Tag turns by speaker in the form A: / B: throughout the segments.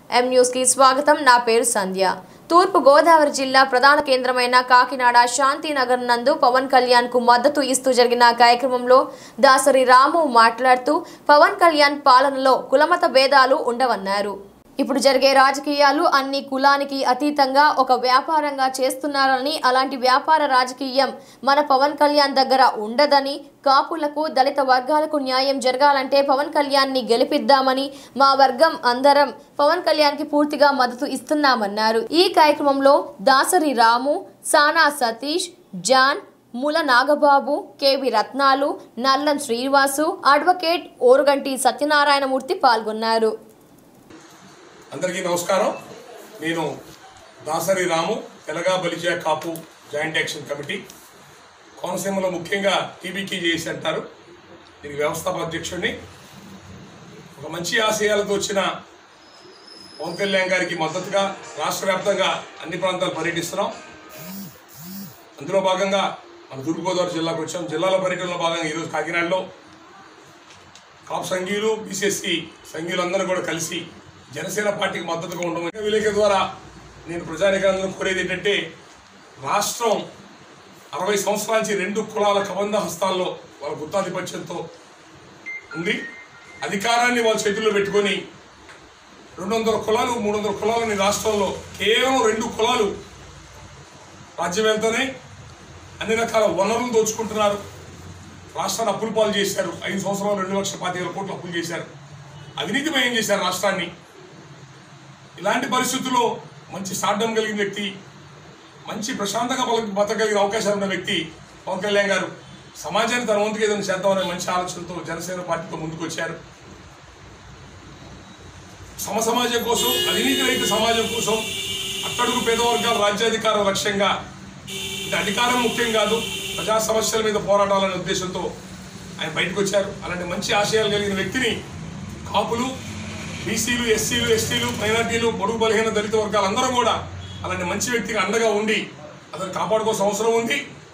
A: M news కి స్వాగతం నా పేరు సంధ్య తూర్పు గోదావరి జిల్లా ప్రధాన కేంద్రమైన కాకినాడ శాంతినగర్ నందు పవన్ కళ్యాణ్ కు మద్దతు ఇస్తూ జరిగిన కార్యక్రమంలో దాసరి రాము మాట్లాడుతూ పవన్ కళ్యాణ్ పాలనలో కులమత భేదాలు ఉండవన్నారు ఇప్పుడు జరిగే రాజకీయాలు అన్ని కులానికి అతీతంగా ఒక వ్యాపారంగా చేస్తున్నారని అలాంటి వ్యాపార రాజకీయం మన పవన్ కళ్యాణ్ దగ్గర ఉండదని కాపులకు దళిత వర్గాలకు న్యాయం జరగాలంటే పవన్ కళ్యాణ్ ని గెలిపిద్దామని మా వర్గం అందరం పవన్ కళ్యాణ్ కి పూర్తిగా మద్దతు ఇస్తున్నామన్నారు ఈ కార్యక్రమంలో దాసరి రాము సానా సతీష్ జాన్ ముల నాగబాబు కేవి రత్నాలు నల్లం శ్రీనివాసు అడ్వకేట్ ఓరుగంటి సత్యనారాయణమూర్తి పాల్గొన్నారు
B: అందరికీ నమస్కారం నేను Dasari Ramu Telaga Balija Kapu joint action committee కోనసీమలో ముఖ్యంగా టీబీకి చేసి అంటారు దీనికి వ్యవస్థాపక అధ్యక్షుడిని ఒక మంచి ఆశయాలతో వచ్చిన పవన్ కళ్యాణ్ గారికి మద్దతుగా రాష్ట్ర వ్యాప్తంగా అన్ని ప్రాంతాలు పర్యటిస్తున్నాం అందులో భాగంగా మన తూర్పుగోదావరి జిల్లాకు వచ్చాం జిల్లాల పర్యటనలో భాగంగా ఈరోజు కాకినాడలో కాపు సంఘీయులు బీసీఎస్సీ సంఘీయులందరూ కూడా కలిసి జనసేన పార్టీకి మద్దతుగా ఉండమని విలేక ద్వారా నేను ప్రజానికాలను కోరేది ఏంటంటే రాష్ట్రం అరవై సంవత్సరాల నుంచి రెండు కులాల కబంధ హస్తాల్లో వాళ్ళ గుత్తాధిపత్యంతో ఉంది అధికారాన్ని వాళ్ళ చేతుల్లో పెట్టుకొని రెండు వందల కులాలు మూడు వందల కులాలని రాష్ట్రంలో కేవలం రెండు కులాలు రాజ్యం వెళ్తూనే అన్ని రకాల వనరులు దోచుకుంటున్నారు రాష్ట్రాన్ని అప్పులు పాలు చేశారు ఐదు సంవత్సరాలు రెండు లక్షల పాతి వేల కోట్లు అప్పులు చేశారు అవినీతిమయం చేశారు రాష్ట్రాన్ని ఇలాంటి పరిస్థితుల్లో మంచి సాధ్యం కలిగిన వ్యక్తి మంచి ప్రశాంతంగా బల- బతకగలిగిన అవకాశాలు ఉన్న వ్యక్తి పవన్ కళ్యాణ్ గారు సమాజాన్ని తన వంతుకు ఏదైనా చేద్దామనే మంచి ఆలోచనతో జనసేన పార్టీతో ముందుకు వచ్చారు సమ సమాజం కోసం అవినీతి రహిత సమాజం కోసం అట్టడుగు పేద వర్గాల రాజ్యాధికారం లక్ష్యంగా ఇది అధికారం ముఖ్యం కాదు ప్రజా సమస్యల మీద పోరాటాలనే ఉద్దేశంతో ఆయన బయటకు వచ్చారు అలాంటి మంచి ఆశయాలు కలిగిన వ్యక్తిని కాపులు బీసీలు ఎస్సీలు ఎస్టీలు మైనార్టీలు బడుగు బలహీన దళిత వర్గాలు అందరూ కూడా అలాంటి మంచి వ్యక్తికి అండగా ఉండి అతను కాపాడుకోవాల్సిన అవసరం ఉంది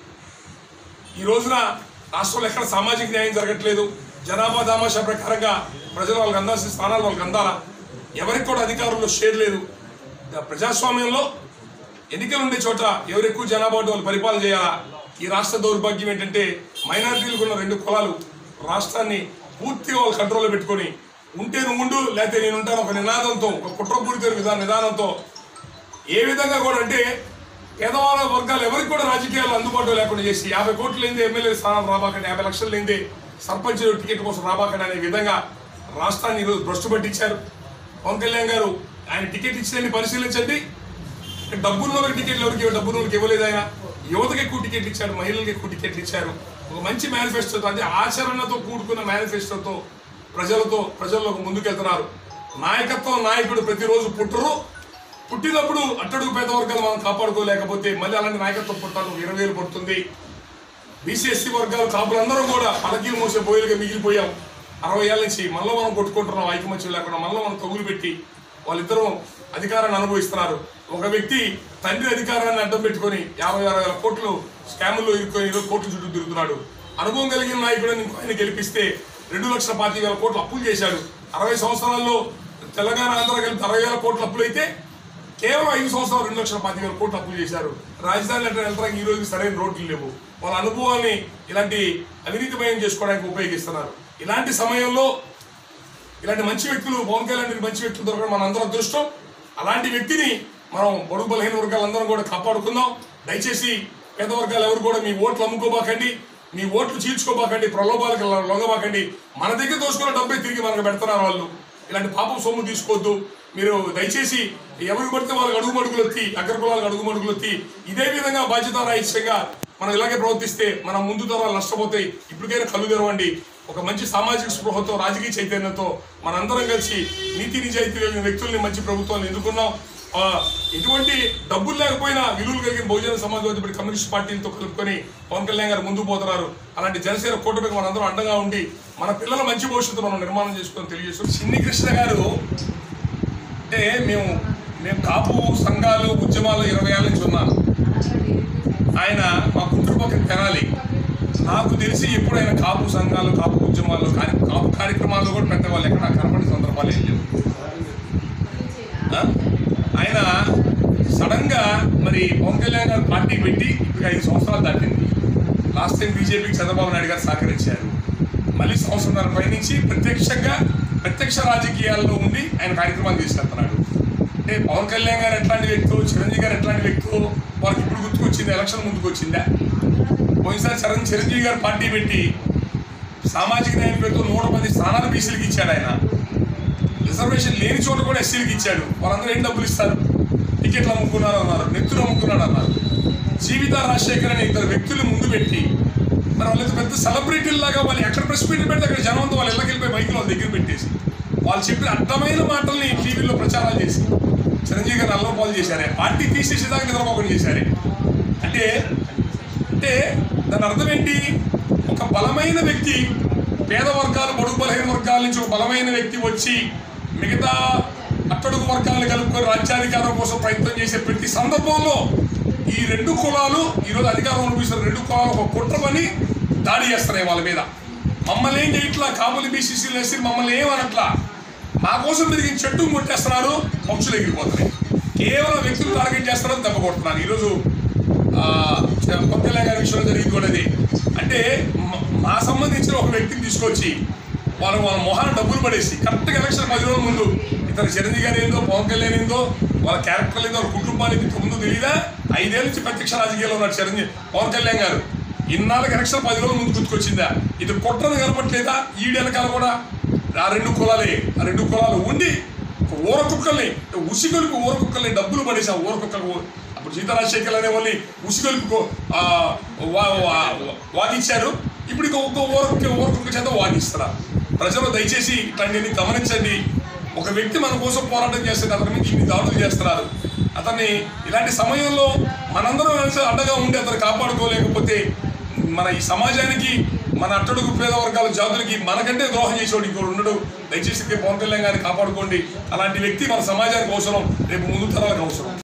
B: ఈ రోజున రాష్ట్రంలో ఎక్కడ సామాజిక న్యాయం జరగట్లేదు జనాభా దామాషా ప్రకారంగా ప్రజలు వాళ్ళకి అందాల్సిన స్థానాలు వాళ్ళకి అందాలా ఎవరికి కూడా అధికారంలో షేర్ లేదు ఇక ప్రజాస్వామ్యంలో ఎన్నికలు ఉండే చోట ఎవరు ఎక్కువ జనాభా ఉంటే వాళ్ళు పరిపాలన చేయాలా ఈ రాష్ట్ర దౌర్భాగ్యం ఏంటంటే మైనారిటీలకు ఉన్న రెండు కులాలు రాష్ట్రాన్ని పూర్తిగా వాళ్ళ కంట్రోల్లో పెట్టుకొని ఉంటే నువ్వు ఉండు లేకపోతే నేను ఉంటాను ఒక నినాదంతో ఒక కుట్రపూరిత విధాన విధానంతో ఏ విధంగా కూడా అంటే పేదవాళ్ళ వర్గాలు ఎవరికి కూడా రాజకీయాలు అందుబాటులో లేకుండా చేసి యాభై కోట్లు లేనిదే ఎమ్మెల్యే స్థానం రాబాకండి యాభై లక్షలు లేనిదే సర్పంచ్ టికెట్ కోసం రాబాకండి అనే విధంగా రాష్ట్రాన్ని ఈరోజు భ్రష్టు పట్టించారు పవన్ కళ్యాణ్ గారు ఆయన టికెట్ ఇచ్చిందని పరిశీలించండి డబ్బున్న వాళ్ళకి టికెట్లు ఎవరికి డబ్బున్న వాళ్ళకి ఇవ్వలేదు ఆయన యువతకి ఎక్కువ టికెట్లు ఇచ్చారు మహిళలకు ఎక్కువ టికెట్లు ఇచ్చారు ఒక మంచి మేనిఫెస్టోతో అంటే ఆచరణతో కూడుకున్న మేనిఫెస్టోతో ప్రజలతో ప్రజల్లోకి ముందుకెళ్తున్నారు నాయకత్వం నాయకుడు ప్రతిరోజు పుట్టరు పుట్టినప్పుడు అట్టడుగు పేద వర్గాలు మనం కాపాడుకోలేకపోతే మళ్ళీ అలాంటి నాయకత్వం పుట్టాలి ఇరవై వేలు పడుతుంది బీసీఎస్సీ వర్గాలు కాపులందరూ కూడా పలకీలు మోసే బోయలుగా మిగిలిపోయాం అరవై ఏళ్ళ నుంచి మళ్ళీ మనం కొట్టుకుంటున్నాం ఐకమత్యం లేకుండా మళ్ళీ మనం తగులు పెట్టి వాళ్ళిద్దరూ అధికారాన్ని అనుభవిస్తున్నారు ఒక వ్యక్తి తండ్రి అధికారాన్ని అడ్డం పెట్టుకొని యాభై అరవై వేల కోట్లు స్కాముల్లో ఇరుక్కొని ఇరవై కోట్ల చుట్టూ తిరుగుతున్నాడు అనుభవం కలిగిన నాయకుడిని ఇంకో ఆయన గెలిపిస్తే రెండు లక్షల పాతి వేల కోట్లు అప్పులు చేశాడు అరవై సంవత్సరాల్లో తెలంగాణ ఆంధ్ర కలిపి అరవై వేల కోట్ల అప్పులు అయితే కేవలం ఐదు సంవత్సరాలు రెండు లక్షల పది వేల కోట్లు అప్పులు చేశారు రాజధాని అంటే వెళ్ళడానికి ఈ రోజు సరైన రోడ్లు లేవు వాళ్ళ అనుభవాల్ని ఇలాంటి అవినీతిమయం చేసుకోవడానికి ఉపయోగిస్తున్నారు ఇలాంటి సమయంలో ఇలాంటి మంచి వ్యక్తులు పవన్ కళ్యాణ్ లాంటి మంచి వ్యక్తులు దొరకడం మన అందరం అదృష్టం అలాంటి వ్యక్తిని మనం బడుగు బలహీన వర్గాలందరం కూడా కాపాడుకుందాం దయచేసి పేద వర్గాలు ఎవరు కూడా మీ ఓట్లు అమ్ముకోబాకండి మీ ఓట్లు చీల్చుకోబాకండి ప్రలోభాలకు లొంగబాకండి మన దగ్గర దోచుకున్న డబ్బే తిరిగి మనకు పెడుతున్నారు వాళ్ళు ఇలాంటి పాపం సొమ్ము తీసుకోవద్దు మీరు దయచేసి ఎవరికి పడితే వాళ్ళకి అడుగు మడుగులు ఎత్తి అగ్ర కులాలకు అడుగు మడుగులు ఎత్తి ఇదే విధంగా బాధ్యతారాహిత్యంగా మనం ఇలాగే ప్రవర్తిస్తే మన ముందు తరాలు నష్టపోతాయి ఇప్పటికైనా కళ్ళు తెరవండి ఒక మంచి సామాజిక స్పృహతో రాజకీయ చైతన్యంతో మనందరం కలిసి నీతి నిజాయితీ కలిగిన వ్యక్తుల్ని మంచి ప్రభుత్వాన్ని ఎన్నుకున్నాం ఆ, ఎటువంటి డబ్బులు లేకపోయినా విలువలు కలిగిన బహుజన సమాజవాదీ పార్టీ కమ్యూనిస్ట్ పార్టీలతో కలుపుకొని పవన్ కళ్యాణ్ గారు ముందుకు పోతున్నారు అలాంటి జనసేన కూటమికి మనందరం అండగా ఉండి మన పిల్లల మంచి భవిష్యత్తు మనం నిర్మాణం చేసుకొని తెలియజేస్తాం చిన్ని కృష్ణ గారు అంటే మేము మేము కాపు సంఘాలు ఉద్యమాలు ఇరవై ఏళ్ళ నుంచి ఉన్నాను ఆయన మా గుంటూరు పక్కన తెనాలి నాకు తెలిసి ఎప్పుడైనా కాపు సంఘాలు కాపు ఉద్యమాలు కానీ కాపు కార్యక్రమాల్లో కూడా పెద్దవాళ్ళు ఎక్కడ కనపడే సందర్భాలు ఏం లేవు ఆయన సడన్ గా మరి పవన్ కళ్యాణ్ గారు పార్టీ పెట్టి ఇప్పుడు ఐదు సంవత్సరాలు దాటింది లాస్ట్ టైం బీజేపీకి చంద్రబాబు నాయుడు గారు సహకరించారు మళ్ళీ సంవత్సరంన్నర పైనుంచి ప్రత్యక్షంగా ప్రత్యక్ష రాజకీయాల్లో ఉండి ఆయన కార్యక్రమాలు తీసుకెళ్తున్నాడు అంటే పవన్ కళ్యాణ్ గారు ఎట్లాంటి వ్యక్తులు చిరంజీవి గారు ఎట్లాంటి వ్యక్తులు వాళ్ళకి ఇప్పుడు గుర్తుకొచ్చింది ఎలక్షన్ ముందుకు వచ్చిందా పోయినసారి చరణ్ చిరంజీవి గారు పార్టీ పెట్టి సామాజిక న్యాయం పేరుతో నూట పది స్థానాలు బీసీలకు ఇచ్చాడు ఆయన రిజర్వేషన్ లేని చోట కూడా ఎస్సీలకు ఇచ్చాడు వాళ్ళందరూ ఏం డబ్బులు ఇస్తారు టికెట్లు అమ్ముకున్నారు అన్నారు నెత్తులు అమ్ముకున్నాడు అన్నారు జీవిత రాజశేఖర్ అనే ఇద్దరు వ్యక్తులు ముందు పెట్టి మరి వాళ్ళకి పెద్ద సెలబ్రిటీల లాగా వాళ్ళు ఎక్కడ ప్రెస్ మీట్ పెడితే అక్కడ జనంతో వాళ్ళు ఇళ్ళకి వెళ్ళిపోయి బైకులు వాళ్ళ దగ్గర పెట్టేసి వాళ్ళు చెప్పిన అర్థమైన మాటల్ని టీవీలో ప్రచారాలు చేసి చిరంజీవి గారు అల్లం పాలు చేశారే పార్టీ తీసేసేదాకా నిద్రపోకుండా చేశారే అంటే అంటే దాని అర్థం ఏంటి ఒక బలమైన వ్యక్తి పేద వర్గాలు బడుగు బలహీన వర్గాల నుంచి ఒక బలమైన వ్యక్తి వచ్చి మిగతా అట్టడుగు వర్గాలను కలుపుకొని రాజ్యాధికారం కోసం ప్రయత్నం చేసే ప్రతి సందర్భంలో ఈ రెండు కులాలు ఈరోజు అధికారం అనిపిస్తున్న రెండు కులాలు ఒక కుట్ర పని దాడి చేస్తున్నాయి వాళ్ళ మీద మమ్మల్ని ఏం చేయట్లా కాపులు బీసీసీలు వేసి మమ్మల్ని ఏమనట్లా మా కోసం తిరిగి చెట్టు కొట్టేస్తున్నారు పక్షులు ఎగిరిపోతున్నాయి కేవలం వ్యక్తులు టార్గెట్ చేస్తున్నారు దెబ్బ కొడుతున్నారు ఈరోజు ఆ, పవన్ కళ్యాణ్ గారి విషయంలో జరిగింది కూడా అది అంటే మ- మా సంబంధించిన ఒక వ్యక్తిని తీసుకొచ్చి వాళ్ళు వాళ్ళ మొహాన్ని డబ్బులు పడేసి కరెక్ట్గా ఎలక్షన్ పది రోజుల ముందు ఇతను చిరంజీవి గారు ఏందో పవన్ కళ్యాణ్ ఏందో వాళ్ళ క్యారెక్టర్ ఏందో వాళ్ళ కుటుంబానికి ఇంత ముందు తెలియదా ఐదేళ్ళ నుంచి ప్రత్యక్ష రాజకీయాల్లో ఉన్నాడు చిరంజీవి పవన్ కళ్యాణ్ గారు ఇన్నాళ్ళకి ఎలక్షన్ పది రోజుల ముందు గుర్తుకొచ్చిందా ఇది కుట్రను కనపట్లేదా ఈడు వెనకాల కూడా ఆ రెండు కులాలే ఆ రెండు కులాలు ఉండి ఒక ఊర కుక్కల్ని ఉసిగొలుపు ఊర కుక్కల్ని డబ్బులు పడేసి ఆ ఊర కుక్కలు అప్పుడు సీతారాజశేఖర్ అనే వాళ్ళని ఉసిగొలుపు ఆ, వా- వా- వాదించారు ఇప్పుడు ఇక ఒక్క ఊర కుక్క ఊర కుక్క చేత వాదిస్తున్నారు ప్రజలు దయచేసి ఇట్లాంటివన్నీ గమనించండి ఒక వ్యక్తి మన కోసం పోరాటం చేస్తే అతని మీద ఇన్ని దాడులు చేస్తున్నారు అతన్ని ఇలాంటి సమయంలో మనందరం కలిసి అండగా ఉండి అతను కాపాడుకోలేకపోతే మన ఈ సమాజానికి మన అట్టడుగు పేద వర్గాల జాతులకి మనకంటే ద్రోహం చేసేవాడు ఇంకోటి ఉండడు దయచేసి పవన్ కళ్యాణ్ గారిని కాపాడుకోండి అలాంటి వ్యక్తి మన సమాజానికి అవసరం రేపు ముందు తరాలకు అవసరం